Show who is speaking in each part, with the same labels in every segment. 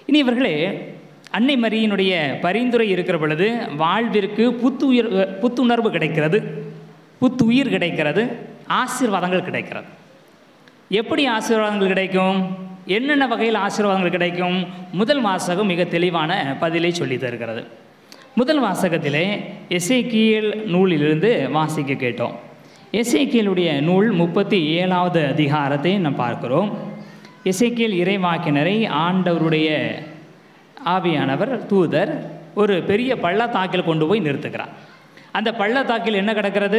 Speaker 1: இனி இவர்களே அன்னை மரியினுடைய பரிந்துரை இருக்கிற பொழுது வாழ்விற்கு புத்துயிர் புத்துணர்வு கிடைக்கிறது புத்துயிர் கிடைக்கிறது ஆசீர்வாதங்கள் கிடைக்கிறது எப்படி ஆசீர்வாதங்கள் கிடைக்கும் என்னென்ன வகையில் ஆசீர்வாதங்கள் கிடைக்கும் முதல் வாசகம் மிக தெளிவான பதிலை சொல்லி தருகிறது முதல் வாசகத்திலே எசேக்கியல் நூலிலிருந்து வாசிக்க கேட்டோம் எசேக்கியலுடைய நூல் முப்பத்தி ஏழாவது அதிகாரத்தை நாம் பார்க்கிறோம் எசேக்கியல் இறைவாக்கினரை ஆண்டவருடைய ஆவியானவர் தூதர் ஒரு பெரிய பள்ளத்தாக்கில் கொண்டு போய் நிறுத்துகிறார் அந்த பள்ளத்தாக்கில் என்ன கிடக்கிறது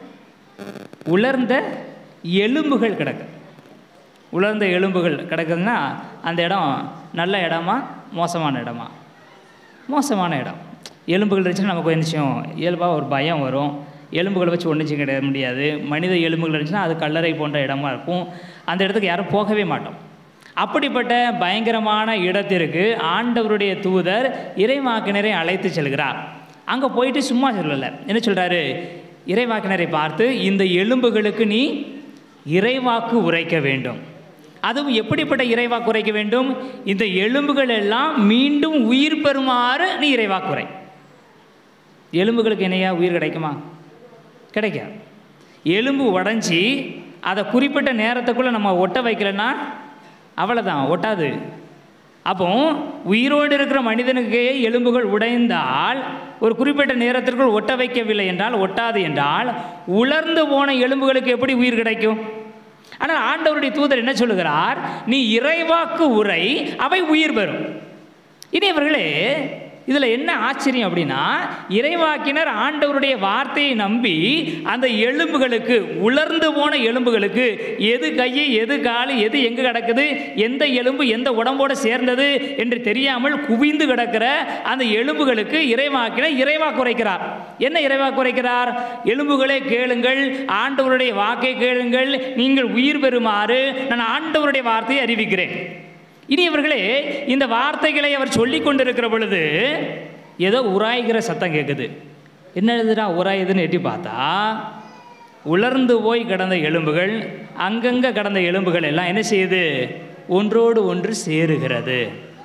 Speaker 1: உலர்ந்த எலும்புகள் கிடக்கு உலர்ந்த எலும்புகள் கிடக்குதுன்னா அந்த இடம் நல்ல இடமா மோசமான இடமா மோசமான இடம் எலும்புகள் இருந்துச்சுன்னா நமக்கு என்ன செய்யும் இயல்பாக ஒரு பயம் வரும் எலும்புகளை வச்சு ஒன்றும் செய்ய கிடையாது முடியாது மனித எலும்புகள் இருந்துச்சுன்னா அது கல்லறை போன்ற இடமா இருக்கும் அந்த இடத்துக்கு யாரும் போகவே மாட்டோம் அப்படிப்பட்ட பயங்கரமான இடத்திற்கு ஆண்டவருடைய தூதர் இறைவாக்கினரை அழைத்து செல்கிறார் அங்கே போயிட்டு சும்மா சொல்லலை என்ன சொல்கிறாரு இறைவாக்கினரை பார்த்து இந்த எலும்புகளுக்கு நீ இறைவாக்கு உரைக்க வேண்டும் அதுவும் எப்படிப்பட்ட இறைவாக்கு உரைக்க வேண்டும் இந்த எலும்புகள் எல்லாம் மீண்டும் உயிர் பெறுமாறு நீ இறைவாக்கு உரை எலும்புகளுக்கு இணையா உயிர் கிடைக்குமா கிடைக்காது எலும்பு உடஞ்சி அதை குறிப்பிட்ட நேரத்துக்குள்ளே நம்ம ஒட்ட வைக்கலைன்னா அவ்வளோதான் ஒட்டாது அப்போ உயிரோடு இருக்கிற மனிதனுக்கு எலும்புகள் உடைந்தால் ஒரு குறிப்பிட்ட நேரத்திற்குள் ஒட்ட வைக்கவில்லை என்றால் ஒட்டாது என்றால் உலர்ந்து போன எலும்புகளுக்கு எப்படி உயிர் கிடைக்கும் ஆனால் ஆண்டவருடைய தூதர் என்ன சொல்லுகிறார் நீ இறைவாக்கு உரை அவை உயிர் பெறும் இனி அவர்களே இதில் என்ன ஆச்சரியம் அப்படின்னா இறைவாக்கினர் ஆண்டவருடைய வார்த்தையை நம்பி அந்த எலும்புகளுக்கு உலர்ந்து போன எலும்புகளுக்கு எது கையை எது கால் எது எங்கே கிடக்குது எந்த எலும்பு எந்த உடம்போடு சேர்ந்தது என்று தெரியாமல் குவிந்து கிடக்கிற அந்த எலும்புகளுக்கு இறைவாக்கினர் இறைவா குறைக்கிறார் என்ன இறைவா குறைக்கிறார் எலும்புகளே கேளுங்கள் ஆண்டவருடைய வாக்கை கேளுங்கள் நீங்கள் உயிர் பெறுமாறு நான் ஆண்டவருடைய வார்த்தையை அறிவிக்கிறேன் இனி இவர்களே இந்த வார்த்தைகளை அவர் சொல்லி கொண்டிருக்கிற பொழுது ஏதோ உராய்கிற சத்தம் கேட்குது என்ன எழுதுடா உராயுதுன்னு எட்டி பார்த்தா உலர்ந்து போய் கிடந்த எலும்புகள் அங்கங்கே கிடந்த எலும்புகள் எல்லாம் என்ன செய்யுது ஒன்றோடு ஒன்று சேருகிறது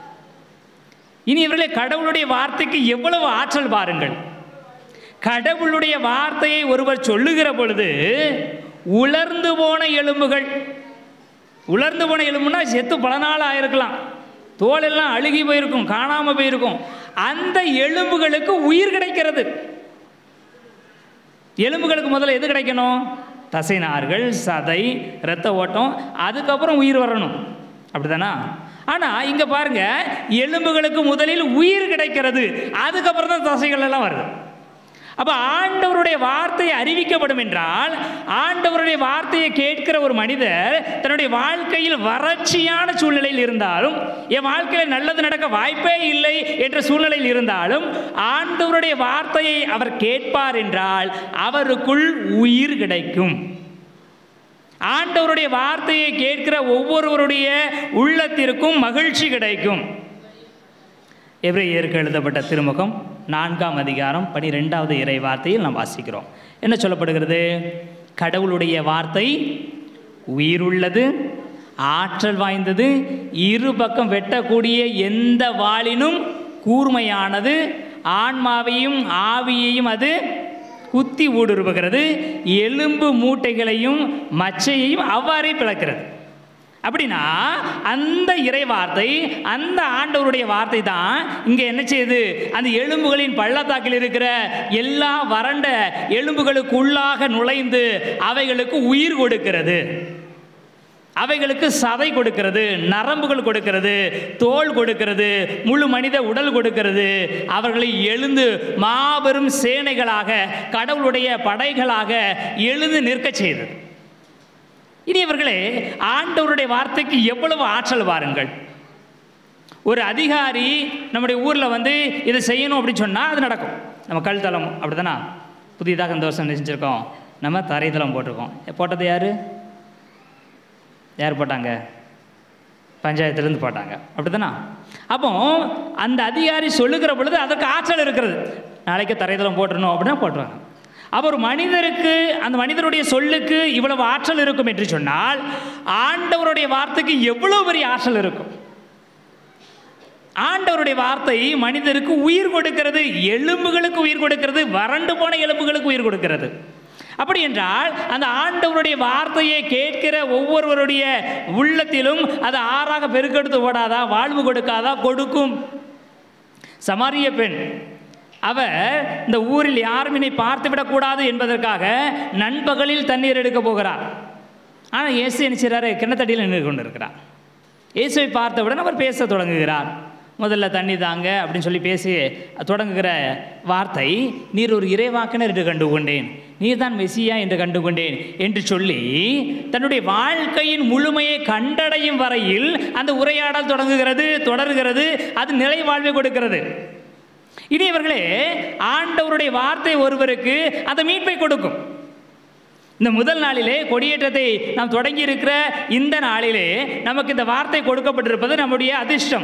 Speaker 1: இனி இவர்களே கடவுளுடைய வார்த்தைக்கு எவ்வளவு ஆற்றல் பாருங்கள் கடவுளுடைய வார்த்தையை ஒருவர் சொல்லுகிற பொழுது உலர்ந்து போன எலும்புகள் உலர்ந்து போன எலும்புனா செத்து பல நாள் ஆயிருக்கலாம் தோல் எல்லாம் அழுகி போயிருக்கும் காணாமல் போயிருக்கும் அந்த எலும்புகளுக்கு உயிர் கிடைக்கிறது எலும்புகளுக்கு முதல்ல எது கிடைக்கணும் தசைநார்கள் சதை இரத்த ஓட்டம் அதுக்கப்புறம் உயிர் வரணும் அப்படிதானா ஆனால் இங்கே பாருங்க எலும்புகளுக்கு முதலில் உயிர் கிடைக்கிறது அதுக்கப்புறம் தான் தசைகள் எல்லாம் வருது அப்போ ஆண்டவருடைய வார்த்தை அறிவிக்கப்படும் என்றால் ஆண்டவருடைய வார்த்தையை கேட்கிற ஒரு மனிதர் தன்னுடைய வாழ்க்கையில் வறட்சியான சூழ்நிலையில் இருந்தாலும் என் வாழ்க்கையில் நல்லது நடக்க வாய்ப்பே இல்லை என்ற சூழ்நிலையில் இருந்தாலும் ஆண்டவருடைய வார்த்தையை அவர் கேட்பார் என்றால் அவருக்குள் உயிர் கிடைக்கும் ஆண்டவருடைய வார்த்தையை கேட்கிற ஒவ்வொருவருடைய உள்ளத்திற்கும் மகிழ்ச்சி கிடைக்கும் எவ்ரேயருக்கு எழுதப்பட்ட திருமுகம் நான்காம் அதிகாரம் பனிரெண்டாவது இறை வார்த்தையில் நாம் வாசிக்கிறோம் என்ன சொல்லப்படுகிறது கடவுளுடைய வார்த்தை உயிருள்ளது ஆற்றல் வாய்ந்தது இரு பக்கம் வெட்டக்கூடிய எந்த வாளினும் கூர்மையானது ஆன்மாவையும் ஆவியையும் அது குத்தி ஊடுருவுகிறது எலும்பு மூட்டைகளையும் மச்சையையும் அவ்வாறே பிளக்கிறது அப்படின்னா அந்த இறை வார்த்தை அந்த ஆண்டவருடைய வார்த்தை தான் இங்கே என்ன செய்யுது அந்த எலும்புகளின் பள்ளத்தாக்கில் இருக்கிற எல்லா வறண்ட எலும்புகளுக்கு உள்ளாக நுழைந்து அவைகளுக்கு உயிர் கொடுக்கிறது அவைகளுக்கு சதை கொடுக்கிறது நரம்புகள் கொடுக்கிறது தோல் கொடுக்கிறது முழு மனித உடல் கொடுக்கிறது அவர்களை எழுந்து மாபெரும் சேனைகளாக கடவுளுடைய படைகளாக எழுந்து நிற்க செய்தது இனி இவர்களே ஆண்டவருடைய வார்த்தைக்கு எவ்வளவு ஆற்றல் பாருங்கள் ஒரு அதிகாரி நம்முடைய ஊரில் வந்து இதை செய்யணும் அப்படின்னு சொன்னால் அது நடக்கும் நம்ம கல் தளம் அப்படி தானே புதிதாக இந்த வருஷம் செஞ்சுருக்கோம் நம்ம தரைத்தளம் போட்டிருக்கோம் போட்டது யார் யார் போட்டாங்க பஞ்சாயத்துலேருந்து போட்டாங்க அப்படி தானே அப்போ அந்த அதிகாரி சொல்லுகிற பொழுது அதற்கு ஆற்றல் இருக்கிறது நாளைக்கு தரைத்தளம் போட்டுருணும் அப்படின்னா போட்டுருவாங்க அப்போ ஒரு மனிதருக்கு அந்த மனிதருடைய சொல்லுக்கு இவ்வளவு ஆற்றல் இருக்கும் என்று சொன்னால் ஆண்டவருடைய வார்த்தைக்கு எவ்வளவு பெரிய ஆற்றல் இருக்கும் ஆண்டவருடைய வார்த்தை மனிதருக்கு உயிர் கொடுக்கிறது எலும்புகளுக்கு உயிர் கொடுக்கிறது வறண்டு போன எலும்புகளுக்கு உயிர் கொடுக்கிறது அப்படி என்றால் அந்த ஆண்டவருடைய வார்த்தையை கேட்கிற ஒவ்வொருவருடைய உள்ளத்திலும் அது ஆறாக பெருக்கெடுத்து ஓடாதா வாழ்வு கொடுக்காதா கொடுக்கும் சமாரிய பெண் அவர் இந்த ஊரில் யாரும் என்னை பார்த்து விடக்கூடாது என்பதற்காக நண்பகலில் தண்ணீர் எடுக்க போகிறார் ஆனால் இயேசு என்ன செய்கிறாரு கிணத்தடியில் நின்று கொண்டிருக்கிறார் இயேசுவை பார்த்தவுடன் அவர் பேச தொடங்குகிறார் முதல்ல தண்ணி தாங்க அப்படின்னு சொல்லி பேசி தொடங்குகிற வார்த்தை நீர் ஒரு இறைவாக்கினர் என்று கண்டுகொண்டேன் நீர் தான் மெசியா என்று கண்டுகொண்டேன் என்று சொல்லி தன்னுடைய வாழ்க்கையின் முழுமையை கண்டடையும் வரையில் அந்த உரையாடல் தொடங்குகிறது தொடர்கிறது அது நிலை வாழ்வை கொடுக்கிறது இனியவர்களே ஆண்டவருடைய வார்த்தை ஒருவருக்கு அந்த மீட்பை கொடுக்கும் இந்த முதல் நாளிலே கொடியேற்றத்தை நாம் தொடங்கி இருக்கிற இந்த நாளிலே நமக்கு இந்த வார்த்தை கொடுக்கப்பட்டிருப்பது நம்முடைய அதிர்ஷ்டம்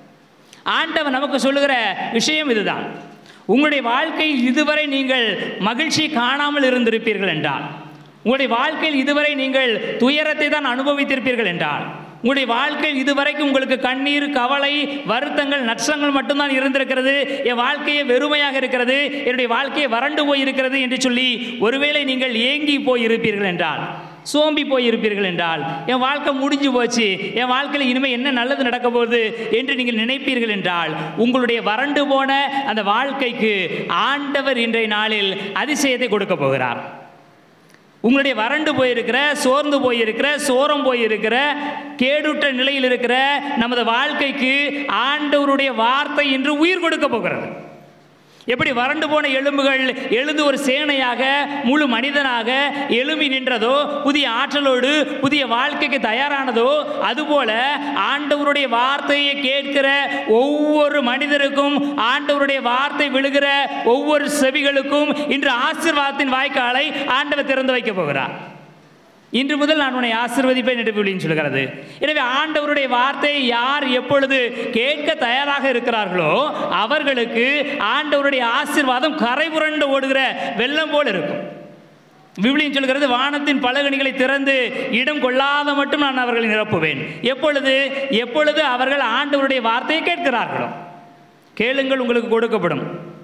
Speaker 1: ஆண்டவர் நமக்கு சொல்லுகிற விஷயம் இதுதான் உங்களுடைய வாழ்க்கையில் இதுவரை நீங்கள் மகிழ்ச்சி காணாமல் இருந்திருப்பீர்கள் என்றால் உங்களுடைய வாழ்க்கையில் இதுவரை நீங்கள் துயரத்தை தான் அனுபவித்திருப்பீர்கள் என்றால் உங்களுடைய வாழ்க்கையில் இதுவரைக்கும் உங்களுக்கு கண்ணீர் கவலை வருத்தங்கள் நஷ்டங்கள் மட்டும்தான் இருந்திருக்கிறது என் வாழ்க்கையே வெறுமையாக இருக்கிறது என்னுடைய வாழ்க்கையை வறண்டு போய் இருக்கிறது என்று சொல்லி ஒருவேளை நீங்கள் ஏங்கி போய் இருப்பீர்கள் என்றால் சோம்பி போய் இருப்பீர்கள் என்றால் என் வாழ்க்கை முடிஞ்சு போச்சு என் வாழ்க்கையில் இனிமேல் என்ன நல்லது நடக்க போகுது என்று நீங்கள் நினைப்பீர்கள் என்றால் உங்களுடைய வறண்டு போன அந்த வாழ்க்கைக்கு ஆண்டவர் இன்றைய நாளில் அதிசயத்தை கொடுக்க போகிறார் உங்களுடைய வறண்டு போயிருக்கிற சோர்ந்து போயிருக்கிற சோரம் போயிருக்கிற கேடுற்ற நிலையில் இருக்கிற நமது வாழ்க்கைக்கு ஆண்டவருடைய வார்த்தை இன்று உயிர் கொடுக்க போகிறது எப்படி வறண்டு போன எலும்புகள் எழுந்து ஒரு சேனையாக முழு மனிதனாக எழும்பி நின்றதோ புதிய ஆற்றலோடு புதிய வாழ்க்கைக்கு தயாரானதோ அதுபோல ஆண்டவருடைய வார்த்தையை கேட்கிற ஒவ்வொரு மனிதருக்கும் ஆண்டவருடைய வார்த்தை விழுகிற ஒவ்வொரு செவிகளுக்கும் இன்று ஆசீர்வாதத்தின் வாய்க்காலை ஆண்டவர் திறந்து வைக்க போகிறார் இன்று முதல் நான் உன்னை ஆசிர்வதிப்பேன் என்று விழின்னு சொல்கிறது எனவே ஆண்டவருடைய வார்த்தையை யார் எப்பொழுது கேட்க தயாராக இருக்கிறார்களோ அவர்களுக்கு ஆண்டவருடைய ஆசீர்வாதம் கரை புரண்டு ஓடுகிற வெள்ளம் போல் இருக்கும் விவிலியம் சொல்கிறது வானத்தின் பலகணிகளை திறந்து இடம் கொள்ளாத மட்டும் நான் அவர்களை நிரப்புவேன் எப்பொழுது எப்பொழுது அவர்கள் ஆண்டவருடைய வார்த்தையை கேட்கிறார்களோ கேளுங்கள் உங்களுக்கு கொடுக்கப்படும்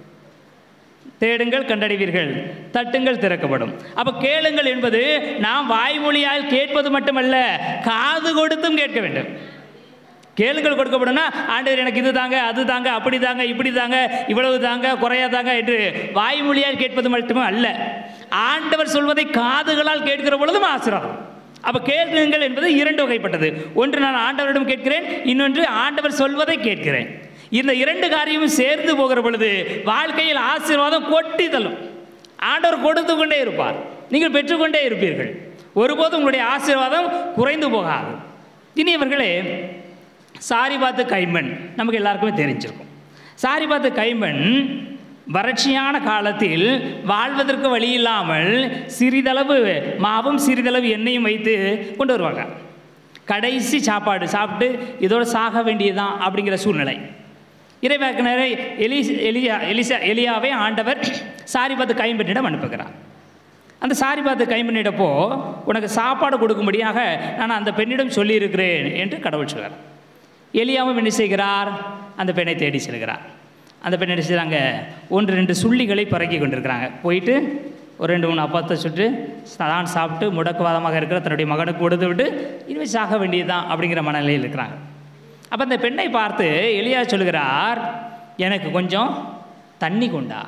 Speaker 1: தேடுங்கள் கண்டடைவீர்கள் தட்டுங்கள் திறக்கப்படும் அப்ப கேளுங்கள் என்பது நாம் வாய்மொழியால் கேட்பது மட்டுமல்ல காது கொடுத்தும் கேட்க வேண்டும் கேளுங்கள் கொடுக்கப்படும்னா ஆண்டவர் எனக்கு இது தாங்க அது தாங்க அப்படி தாங்க இப்படி தாங்க இவ்வளவு தாங்க குறையா தாங்க என்று வாய்மொழியால் கேட்பது மட்டுமே அல்ல ஆண்டவர் சொல்வதை காதுகளால் கேட்கிற பொழுதும் ஆசீர்வாதம் அப்ப கேளுங்கள் என்பது இரண்டு வகைப்பட்டது ஒன்று நான் ஆண்டவரிடம் கேட்கிறேன் இன்னொன்று ஆண்டவர் சொல்வதை கேட்கிறேன் இந்த இரண்டு காரியமும் சேர்ந்து போகிற பொழுது வாழ்க்கையில் ஆசீர்வாதம் கொட்டி தள்ளும் ஆண்டவர் கொடுத்து கொண்டே இருப்பார் நீங்கள் பெற்றுக்கொண்டே இருப்பீர்கள் ஒருபோதும் உங்களுடைய ஆசீர்வாதம் குறைந்து போகாது இனியவர்களே சாரிபாத்து கைமண் நமக்கு எல்லாருக்குமே தெரிஞ்சிருக்கும் சாரிபாத்து கைமண் வறட்சியான காலத்தில் வாழ்வதற்கு வழி இல்லாமல் சிறிதளவு மாவும் சிறிதளவு எண்ணெயும் வைத்து கொண்டு வருவாங்க கடைசி சாப்பாடு சாப்பிட்டு இதோட சாக வேண்டியதுதான் அப்படிங்கிற சூழ்நிலை இறைவாக்கினரை எலி எலியா எலிசா எலியாவை ஆண்டவர் சாரிபாத்து கைம்பெண்ணிடம் அனுப்புகிறார் அந்த சாரிபாத்து கைம்பெண்ணிடப்போ உனக்கு சாப்பாடு கொடுக்கும்படியாக நான் அந்த பெண்ணிடம் சொல்லியிருக்கிறேன் என்று கடவுள் சொல்கிறார் எலியாவும் என்ன செய்கிறார் அந்த பெண்ணை தேடி செல்கிறார் அந்த பெண் என்ன செய்கிறாங்க ஒன்று ரெண்டு சுள்ளிகளை பறக்கி கொண்டிருக்கிறாங்க போயிட்டு ஒரு ரெண்டு மூணு அப்பத்தை சுட்டு தான் சாப்பிட்டு முடக்குவாதமாக இருக்கிற தன்னுடைய மகனுக்கு கொடுத்து விட்டு இனிமேல் சாக வேண்டியதுதான் அப்படிங்கிற மனநிலையில் இருக்கிறாங்க அப்போ அந்த பெண்ணை பார்த்து எலியா சொல்கிறார் எனக்கு கொஞ்சம் தண்ணி கொண்டா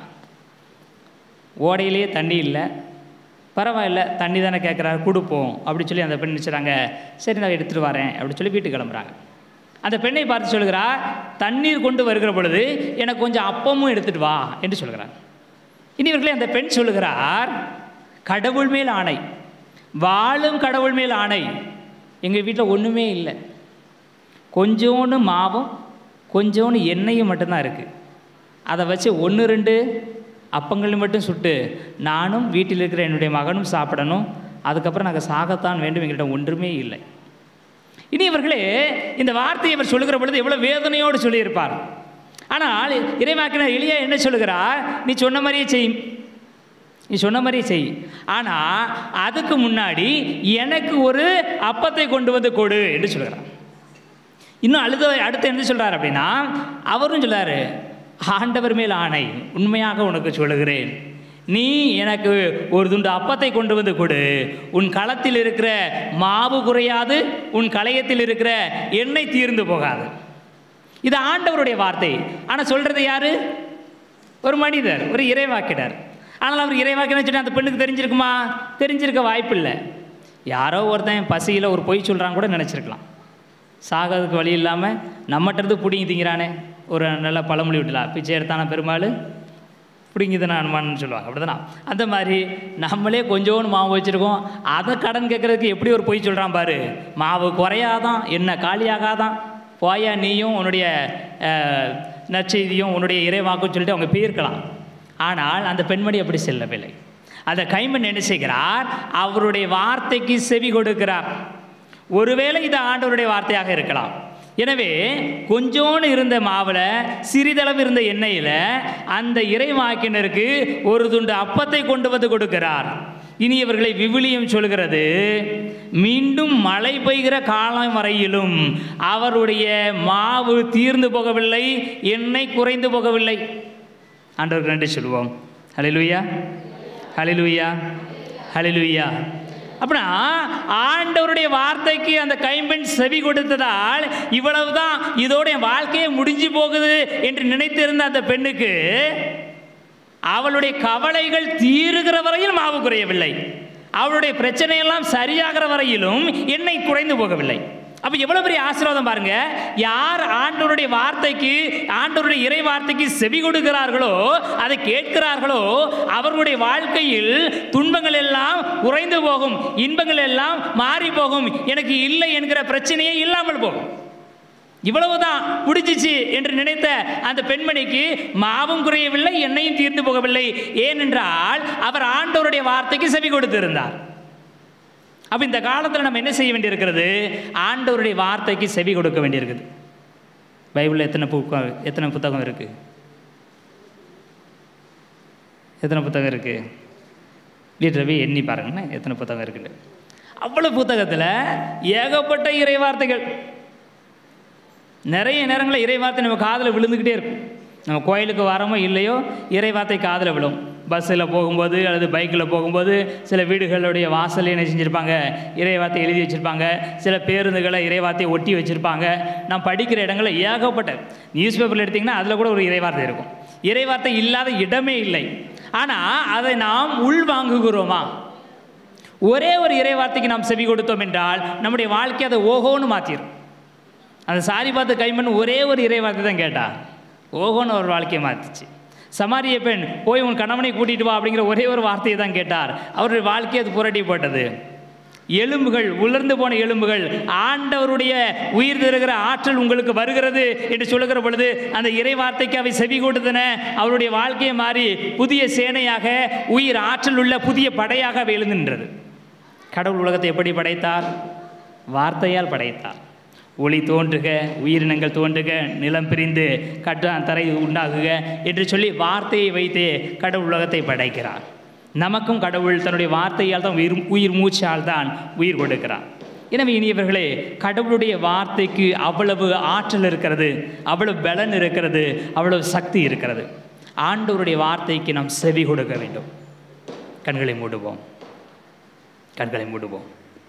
Speaker 1: ஓடையிலேயே தண்ணி இல்லை பரவாயில்ல தண்ணி தானே கேட்குறாரு கொடுப்போம் அப்படி சொல்லி அந்த பெண் நினச்சிறாங்க சரி நான் எடுத்துகிட்டு வரேன் அப்படின்னு சொல்லி வீட்டுக்கு கிளம்புறாங்க அந்த பெண்ணை பார்த்து சொல்கிறா தண்ணீர் கொண்டு வருகிற பொழுது எனக்கு கொஞ்சம் அப்பமும் எடுத்துட்டு வா என்று சொல்கிறார் இனிவர்களே அந்த பெண் சொல்லுகிறார் கடவுள் மேல் ஆணை வாழும் கடவுள் மேல் ஆணை எங்கள் வீட்டில் ஒன்றுமே இல்லை கொஞ்சோண்டு மாவும் கொஞ்சோண்டு எண்ணெயும் மட்டும்தான் இருக்குது அதை வச்சு ஒன்று ரெண்டு அப்பங்கள் மட்டும் சுட்டு நானும் வீட்டில் இருக்கிற என்னுடைய மகனும் சாப்பிடணும் அதுக்கப்புறம் நாங்கள் சாகத்தான் வேண்டும் எங்கள்கிட்ட ஒன்றுமே இல்லை இனி இவர்களே இந்த வார்த்தையை இவர் சொல்லுகிற பொழுது எவ்வளோ வேதனையோடு சொல்லியிருப்பார் ஆனால் இறைவாக்கினர் எளியா என்ன சொல்லுகிறார் நீ சொன்ன மாதிரியே செய் நீ சொன்ன மாதிரியே செய் ஆனால் அதுக்கு முன்னாடி எனக்கு ஒரு அப்பத்தை கொண்டு வந்து கொடு என்று சொல்கிறார் இன்னும் அழுத அடுத்து என்ன சொல்றாரு அப்படின்னா அவரும் சொல்றாரு ஆண்டவர் மேல் ஆணை உண்மையாக உனக்கு சொல்லுகிறேன் நீ எனக்கு ஒரு துண்டு அப்பத்தை கொண்டு வந்து கொடு உன் களத்தில் இருக்கிற மாவு குறையாது உன் களையத்தில் இருக்கிற எண்ணெய் தீர்ந்து போகாது இது ஆண்டவருடைய வார்த்தை ஆனால் சொல்றது யாரு ஒரு மனிதர் ஒரு இறைவாக்கினர் ஆனால் அவர் இறைவாக்கினர் சொல்லி அந்த பெண்ணுக்கு தெரிஞ்சிருக்குமா தெரிஞ்சிருக்க வாய்ப்பில்லை யாரோ ஒருத்தன் பசியில் ஒரு பொய் சொல்கிறான் கூட நினச்சிருக்கலாம் சாகிறதுக்கு வழி இல்லாமல் நம்மகிட்ட இருந்து பிடிங்கி திங்கிறானே ஒரு நல்ல பழமொழி விட்டலாம் பிச்சை எடுத்தான பெருமாள் பிடிங்கிதானே அனுமான்னு சொல்லுவாங்க அப்படிதானா அந்த மாதிரி நம்மளே கொஞ்சோண்டு மாவு வச்சுருக்கோம் அதை கடன் கேட்குறதுக்கு எப்படி ஒரு பொய் சொல்கிறான் பாரு மாவு குறையாதான் என்ன காலியாகாதான் போயா நீயும் உன்னுடைய அஹ், நற்செய்தியும் உன்னுடைய இறைவாக்கும் சொல்லிட்டு அவங்க போயிருக்கலாம் ஆனால் அந்த பெண்மணி அப்படி செல்லவில்லை அந்த கைமன் என்ன செய்கிறார் அவருடைய வார்த்தைக்கு செவி கொடுக்கிறார் ஒருவேளை இது ஆண்டவருடைய வார்த்தையாக இருக்கலாம் எனவே கொஞ்சோண்டு இருந்த மாவில் சிறிதளவு இருந்த எண்ணெயில் அந்த இறைவாக்கினருக்கு ஒரு துண்டு அப்பத்தை கொண்டு வந்து கொடுக்கிறார் இனி இவர்களை விவிலியம் சொல்கிறது மீண்டும் மழை பெய்கிற காலம் வரையிலும் அவருடைய மாவு தீர்ந்து போகவில்லை எண்ணெய் குறைந்து போகவில்லை ஆண்டவருக்கு நன்றி சொல்லுவோம் ஹalleluya ஹalleluya ஹalleluya அப்படின்னா ஆண்டவருடைய வார்த்தைக்கு அந்த கைம்பெண் செவி கொடுத்ததால் இவ்வளவுதான் இதோட என் வாழ்க்கையே முடிஞ்சு போகுது என்று நினைத்திருந்த அந்த பெண்ணுக்கு அவளுடைய கவலைகள் தீருகிற வரையில் மாவு குறையவில்லை அவளுடைய பிரச்சனையெல்லாம் சரியாகிற வரையிலும் எண்ணெய் குறைந்து போகவில்லை அப்ப எவ்வளவு பெரிய ஆசீர்வாதம் பாருங்க யார் ஆண்டவருடைய வார்த்தைக்கு ஆண்டவருடைய இறை வார்த்தைக்கு செவி கொடுக்கிறார்களோ அதை கேட்கிறார்களோ அவர்களுடைய வாழ்க்கையில் துன்பங்கள் எல்லாம் குறைந்து போகும் இன்பங்கள் எல்லாம் மாறி போகும் எனக்கு இல்லை என்கிற பிரச்சனையே இல்லாமல் போகும் இவ்வளவுதான் பிடிச்சிச்சு என்று நினைத்த அந்த பெண்மணிக்கு மாவும் குறையவில்லை எண்ணெயும் தீர்ந்து போகவில்லை ஏனென்றால் அவர் ஆண்டவருடைய வார்த்தைக்கு செவி கொடுத்திருந்தார் அப்ப இந்த காலத்தில் நம்ம என்ன செய்ய வேண்டியிருக்கிறது ஆண்டவருடைய வார்த்தைக்கு செவி கொடுக்க வேண்டியிருக்குது பைபிளில் எத்தனை புக்கம் எத்தனை புத்தகம் இருக்கு எத்தனை புத்தகம் இருக்கு வீட்டில் போய் எண்ணி பாருங்கண்ணே எத்தனை புத்தகம் இருக்குது அவ்வளோ புத்தகத்தில் ஏகப்பட்ட இறை வார்த்தைகள் நிறைய நேரங்களில் இறைவார்த்தை நம்ம காதில் விழுந்துக்கிட்டே இருக்கும் நம்ம கோயிலுக்கு வரமோ இல்லையோ இறைவார்த்தை காதில் விழும் பஸ்ஸில் போகும்போது அல்லது பைக்கில் போகும்போது சில வீடுகளுடைய வாசலில் என்ன செஞ்சுருப்பாங்க இறைவார்த்தை எழுதி வச்சுருப்பாங்க சில பேருந்துகளை இறைவார்த்தையை ஒட்டி வச்சுருப்பாங்க நான் படிக்கிற இடங்களில் ஏகப்பட்ட நியூஸ் பேப்பரில் எடுத்திங்கன்னா அதில் கூட ஒரு இறைவார்த்தை இருக்கும் இறைவார்த்தை இல்லாத இடமே இல்லை ஆனால் அதை நாம் உள்வாங்குகிறோமா ஒரே ஒரு இறைவார்த்தைக்கு நாம் செவி கொடுத்தோம் என்றால் நம்முடைய வாழ்க்கை அதை ஓஹோன்னு மாற்றிடும் அந்த சாரி பார்த்து கைமண் ஒரே ஒரு இறைவார்த்தை தான் கேட்டா ஓஹோன்னு ஒரு வாழ்க்கையை மாற்றிச்சு சமாரிய பெண் போய் உன் கணவனை கூட்டிட்டு வா அப்படிங்கிற ஒரே ஒரு வார்த்தையை தான் கேட்டார் அவருடைய வாழ்க்கையை அது புரட்டி போட்டது எலும்புகள் உலர்ந்து போன எலும்புகள் ஆண்டவருடைய உயிர் தருகிற ஆற்றல் உங்களுக்கு வருகிறது என்று சொல்லுகிற பொழுது அந்த இறை வார்த்தைக்கு அவை செவி கொடுத்தன அவருடைய வாழ்க்கையை மாறி புதிய சேனையாக உயிர் ஆற்றல் உள்ள புதிய படையாக அவை எழுந்துன்றது கடவுள் உலகத்தை எப்படி படைத்தார் வார்த்தையால் படைத்தார் ஒளி தோன்றுக உயிரினங்கள் தோன்றுக நிலம் பிரிந்து கட்ட தரை உண்டாகுக என்று சொல்லி வார்த்தையை வைத்தே கடவுள் உலகத்தை படைக்கிறார் நமக்கும் கடவுள் தன்னுடைய வார்த்தையால் தான் உயிர் உயிர் மூச்சால் தான் உயிர் கொடுக்கிறார் எனவே இனியவர்களே கடவுளுடைய வார்த்தைக்கு அவ்வளவு ஆற்றல் இருக்கிறது அவ்வளவு பலன் இருக்கிறது அவ்வளவு சக்தி இருக்கிறது ஆண்டவருடைய வார்த்தைக்கு நாம் செவி கொடுக்க வேண்டும் கண்களை மூடுவோம் கண்களை மூடுவோம்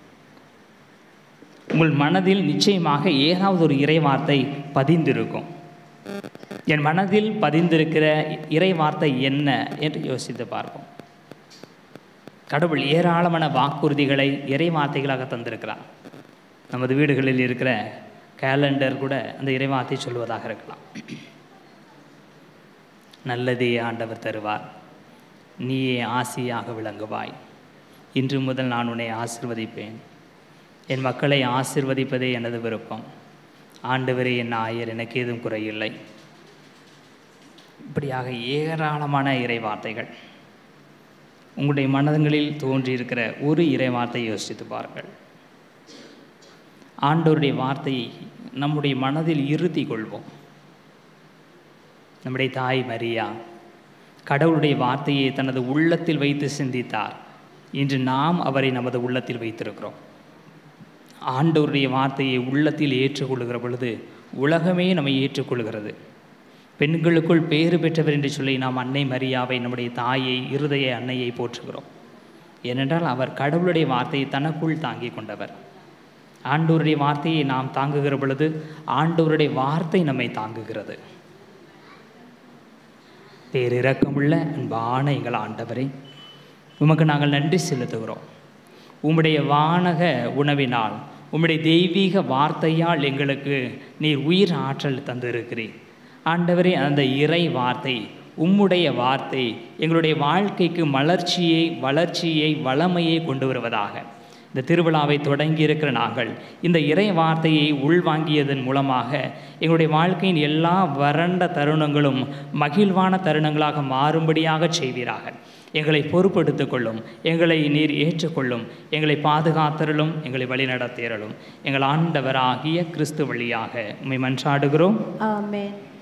Speaker 1: உங்கள் மனதில் நிச்சயமாக ஏதாவது ஒரு இறை வார்த்தை பதிந்திருக்கும் என் மனதில் பதிந்திருக்கிற இறை வார்த்தை என்ன என்று யோசித்து பார்ப்போம் கடவுள் ஏராளமான வாக்குறுதிகளை இறை வார்த்தைகளாக தந்திருக்கிறார் நமது வீடுகளில் இருக்கிற கேலண்டர் கூட அந்த இறை வார்த்தை சொல்வதாக இருக்கலாம் நல்லதே ஆண்டவர் தருவார் நீயே ஆசியாக விளங்குவாய் இன்று முதல் நான் உன்னை ஆசிர்வதிப்பேன் என் மக்களை ஆசிர்வதிப்பதே எனது விருப்பம் ஆண்டவரே என் ஆயர் எனக்கு ஏதும் குறையில்லை இப்படியாக ஏராளமான இறை வார்த்தைகள் உங்களுடைய மனதங்களில் தோன்றியிருக்கிற ஒரு இறை வார்த்தையை யோசித்து பாருங்கள் ஆண்டவருடைய வார்த்தையை நம்முடைய மனதில் இருத்தி கொள்வோம் நம்முடைய தாய் மரியா கடவுளுடைய வார்த்தையை தனது உள்ளத்தில் வைத்து சிந்தித்தார் இன்று நாம் அவரை நமது உள்ளத்தில் வைத்திருக்கிறோம் ஆண்டவருடைய வார்த்தையை உள்ளத்தில் ஏற்றுக்கொள்கிற பொழுது உலகமே நம்மை ஏற்றுக்கொள்கிறது பெண்களுக்குள் பேறு பெற்றவர் என்று சொல்லி நாம் அன்னை மரியாவை நம்முடைய தாயை இருதய அன்னையை போற்றுகிறோம் ஏனென்றால் அவர் கடவுளுடைய வார்த்தையை தனக்குள் தாங்கிக் கொண்டவர் ஆண்டவருடைய வார்த்தையை நாம் தாங்குகிற பொழுது ஆண்டவருடைய வார்த்தை நம்மை தாங்குகிறது பேரிரக்கமுள்ள அன்பான எங்கள் ஆண்டவரே உமக்கு நாங்கள் நன்றி செலுத்துகிறோம் உம்முடைய வானக உணவினால் உம்முடைய தெய்வீக வார்த்தையால் எங்களுக்கு நீர் உயிர் ஆற்றல் தந்திருக்கிறீர் ஆண்டவரே அந்த இறை வார்த்தை உம்முடைய வார்த்தை எங்களுடைய வாழ்க்கைக்கு மலர்ச்சியை வளர்ச்சியை வளமையை கொண்டு வருவதாக இந்த திருவிழாவை தொடங்கி இருக்கிற நாங்கள் இந்த இறை வார்த்தையை உள்வாங்கியதன் மூலமாக எங்களுடைய வாழ்க்கையின் எல்லா வறண்ட தருணங்களும் மகிழ்வான தருணங்களாக மாறும்படியாக செய்வீராக எங்களை பொறுப்படுத்திக் கொள்ளும் எங்களை நீர் ஏற்றுக்கொள்ளும் எங்களை பாதுகாத்தருளும் எங்களை வழிநடத்தியருளும் எங்கள் ஆண்டவராகிய கிறிஸ்து வழியாக உம்மை மன்றாடுகிறோம்
Speaker 2: ஆமென்